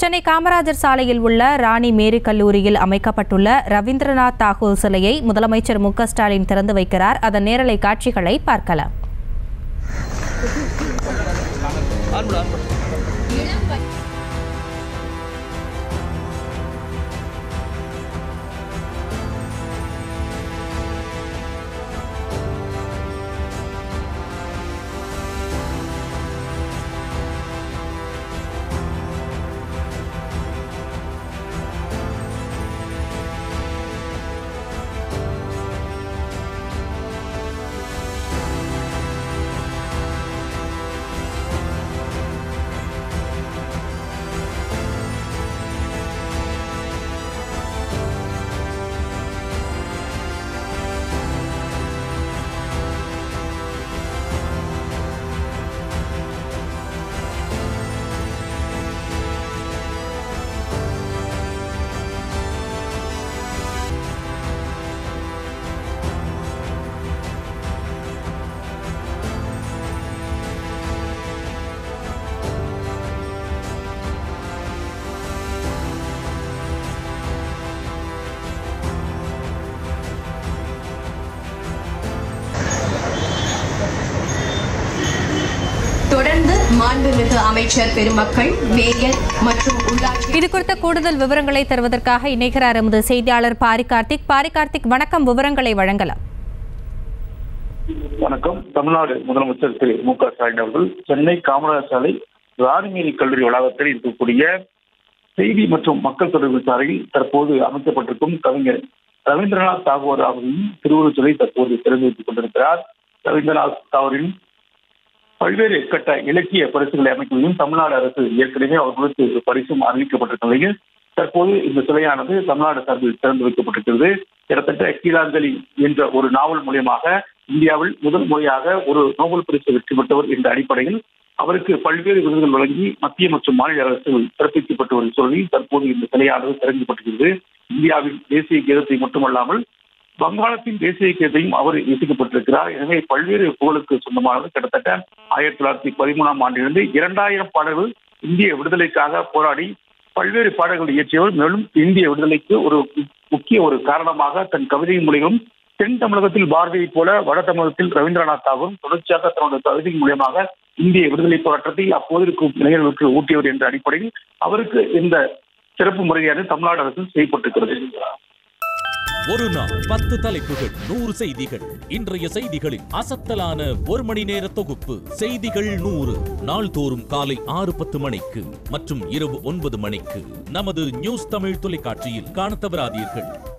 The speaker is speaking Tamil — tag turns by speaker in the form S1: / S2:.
S1: சென்னை காமராஜர் சாலையில் உள்ள ராணி மேரி கல்லூரியில் அமைக்கப்பட்டுள்ள ரவீந்திரநாத் தாகூர் சிலையை முதலமைச்சர் மு க ஸ்டாலின் திறந்து வைக்கிறார் அதன் நேரலை காட்சிகளை பார்க்கலாம்
S2: தொடர்ந்து மாண்புமிகு அமைச்சர் பெருமக்கள் மேயர் மற்றும் உள்ளாட்சி
S1: இது குறித்த கூடுதல் விவரங்களை தருவதற்காக இணைகிறார் எமது செய்தியாளர் பாரி கார்த்திக் பாரி கார்த்திக் வணக்கம் விவரங்களை வழங்கலாம்
S3: வணக்கம் தமிழ்நாடு முதலமைச்சர் திரு மு க ஸ்டாலின் அவர்கள் சென்னை காமராஜர் சாலை ராணிமேரி கல்லூரி வளாகத்தில் இருக்கக்கூடிய செய்தி மற்றும் மக்கள் தொடர்பு சாலையில் தற்போது அமைக்கப்பட்டிருக்கும் கவிஞர் ரவீந்திரநாத் தாகூர் அவர்களின் திருவுருவச் சிலை தற்போது திறந்து வைத்துக் கொண்டிருக்கிறார் ரவீந்திரநாத் தாகூரின் பல்வேறு கட்ட இலக்கிய பரிசுகளை அமைக்கவையும் தமிழ்நாடு அரசு ஏற்கனவே அவர்களுக்கு ஒரு பரிசும் அறிவிக்கப்பட்டிருக்க நிலையில் தற்போது இந்த சிலையானது தமிழ்நாடு சார்பில் திறந்து வைக்கப்பட்டிருக்கிறது கிட்டத்தட்ட கீழாஞ்சலி என்ற ஒரு நாவல் மூலியமாக இந்தியாவில் முதல் முறையாக ஒரு நோபல் பரிசு வெற்றி பெற்றவர் என்ற அடிப்படையில் அவருக்கு பல்வேறு விருதுகள் வழங்கி மத்திய மற்றும் மாநில அரசுகள் பிறப்பிக்கப்பட்ட ஒரு சூழலில் தற்போது இந்த சிலையானது திறக்கப்பட்டிருக்கிறது இந்தியாவின் தேசிய கீதத்தை மட்டுமல்லாமல் வங்காளத்தின் தேசிய கீதத்தையும் அவர் இசைக்கப்பட்டிருக்கிறார் எனவே பல்வேறு புகழுக்கு சொந்தமானது கிட்டத்தட்ட ஆயிரத்தி தொள்ளாயிரத்தி பதிமூணாம் ஆண்டிலிருந்து இரண்டாயிரம் பாடல்கள் இந்திய விடுதலைக்காக போராடி பல்வேறு பாடல்கள் இயற்றியவர் மேலும் இந்திய விடுதலைக்கு ஒரு முக்கிய ஒரு காரணமாக தன் கவிதை மூலியம் தென் தமிழகத்தில் பாரதியைப் போல வட தமிழகத்தில் ரவீந்திரநாத் தாகூரும் தொடர்ச்சியாக தன்னுடைய கவிதை மூலியமாக இந்திய விடுதலை போராட்டத்தை அப்போது இருக்கும் இளைஞர்களுக்கு ஊட்டியவர் என்ற அடிப்படையில் அவருக்கு இந்த சிறப்பு முறையானது தமிழ்நாடு அரசு செய்யப்பட்டிருக்கிறது
S4: ஒரு நாள் பத்து தலைப்புகள் நூறு செய்திகள் இன்றைய செய்திகளின் அசத்தலான ஒரு மணி நேர தொகுப்பு செய்திகள் நூறு நாள்தோறும் காலை ஆறு பத்து மணிக்கு மற்றும் இரவு ஒன்பது மணிக்கு நமது நியூஸ் தமிழ் தொலைக்காட்சியில் காணத் தவறாதீர்கள்